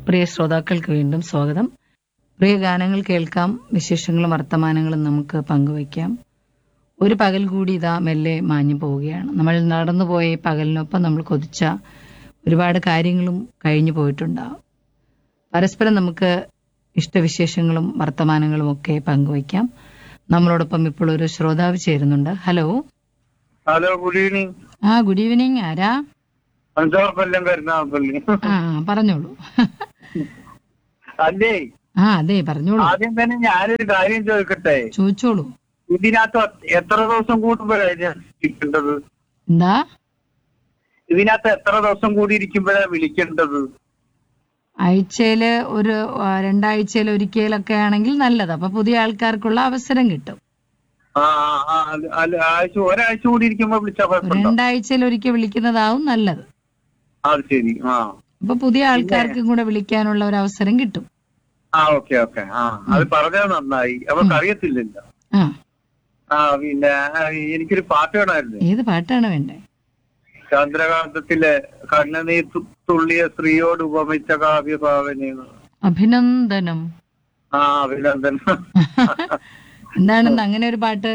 പ്രിയ ശ്രോതാക്കൾക്ക് വീണ്ടും സ്വാഗതം പ്രിയ ഗാനങ്ങൾ കേൾക്കാം വിശേഷങ്ങളും വർത്തമാനങ്ങളും നമുക്ക് പങ്കുവയ്ക്കാം ഒരു പകൽ കൂടി ഇതാ മെല്ലെ മാഞ്ഞു പോവുകയാണ് നമ്മൾ നടന്നുപോയ ഈ പകലിനൊപ്പം നമ്മൾ കൊതിച്ച ഒരുപാട് കാര്യങ്ങളും കഴിഞ്ഞു പോയിട്ടുണ്ടാവും പരസ്പരം നമുക്ക് ഇഷ്ടവിശേഷങ്ങളും വർത്തമാനങ്ങളും ഒക്കെ പങ്കുവയ്ക്കാം നമ്മളോടൊപ്പം ഇപ്പോൾ ഒരു ശ്രോതാവ് ചേരുന്നുണ്ട് ഹലോ ഹലോ ഗുഡ് ഈവനിങ് ആ ഗുഡ് ഈവനിങ് ആരാ അഞ്ചാപ്പല്ലം കരുനാഗപ്പള്ളി ആ പറഞ്ഞോളൂ അല്ലേ ആ അതെ പറഞ്ഞോളൂ ആദ്യം തന്നെ ഞാനൊരു കാര്യം ചോദിക്കട്ടെ ചോദിച്ചോളൂ ഇതിനകത്ത് എത്ര ദിവസം കൂടുമ്പോഴാണ് ഞാൻ വിളിക്കേണ്ടത് എന്താ ഇതിനകത്ത് എത്ര ദിവസം കൂടി ഇരിക്കുമ്പോഴാണ് വിളിക്കേണ്ടത് ആഴ്ചയില് ഒരു ആ, രണ്ടാഴ്ചയിൽ ഒരിക്കലൊക്കെ ആണെങ്കിൽ നല്ലത് അപ്പൊ പുതിയ ആൾക്കാർക്കുള്ള അവസരം കിട്ടും ആ ആ, ആ, അല്ല, അല്ല, ആഴ്ച ഒരാഴ്ച കൂടി ഇരിക്കുമ്പോ വിളിച്ചാൽ കുഴപ്പമുണ്ടോ രണ്ടാഴ്ചയിൽ ഒരിക്കൽ വിളിക്കുന്നതാവും നല്ലത് അത് ശരി ആ അപ്പൊ പുതിയ ആൾക്കാർക്കും കൂടെ വിളിക്കാനുള്ള ഒരു അവസരം കിട്ടും ആ ഓക്കെ ഓക്കെ ആ അത് പറഞ്ഞത് നന്നായി അവർക്ക് അറിയത്തില്ലല്ലോ ആ ആ പിന്നെ ആ, എനിക്കൊരു പാട്ട് വേണമായിരുന്നു ഏത് പാട്ടാണ് വേണ്ടേ ചന്ദ്രകാന്തത്തിലെ കണ്ണുനീർ തു- തുള്ളിയ സ്ത്രീയോട് ഉപമിച്ച കാവ്യഭാവനയെന്ന് അഭിനന്ദനം ആ അഭിനന്ദനം എന്താണെന്ന് അങ്ങനെ ഒരു പാട്ട്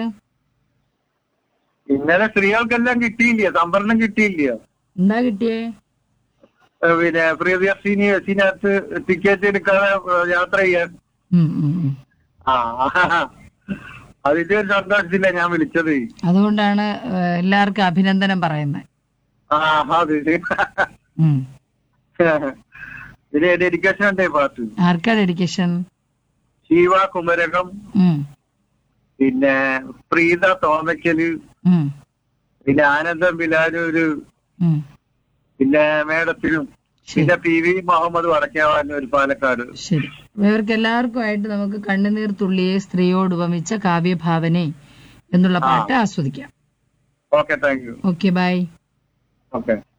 ഇന്നലെ സ്ത്രീകൾക്കെല്ലാം കിട്ടിയില്ലയോ സംവരണം കിട്ടിയില്ലയോ എന്താ കിട്ടിയേ ഏ, പിന്നെ പ്രിയദർശിനി ബസ്സിനകത്ത് ടിക്കറ്റ് എടുക്കാതെ ഏ, യാത്ര ചെയ്യാൻ ഉം, ഉം, ഉം. ആ അതിന്റെ ഒരു സന്തോഷത്തില്ല ഞാൻ വിളിച്ചത് അതുകൊണ്ടാണ് ഏ, എല്ലാവർക്കും അഭിനന്ദനം പറയുന്നത് ആ അത് ഉം. ഇതിന് ഡെഡിക്കേഷൻ ഉണ്ടേ പാട്ട് ആർക്കാ ഡെഡിക്കേഷൻ ശിവ കുമരകം ഉം, പിന്നെ പ്രീത തോന്നയ്ക്കല് ഉം, പിന്നെ ആനന്ദം ബിലാലൂര് ഉം. പിന്നെ മേഡത്തിനും ശരി പിന്നെ പി വി മുഹമ്മദ് വടക്കേവാനൂർ പാലക്കാട് ശരി ഇവർക്ക് എല്ലാവർക്കും ആയിട്ട് നമുക്ക് കണ്ണുനീർ തുള്ളിയെ സ്ത്രീയോട് ഉപമിച്ച കാവ്യഭാവനെ എന്നുള്ള പാട്ട് ആസ്വദിക്കാം okay thank you okay bye okay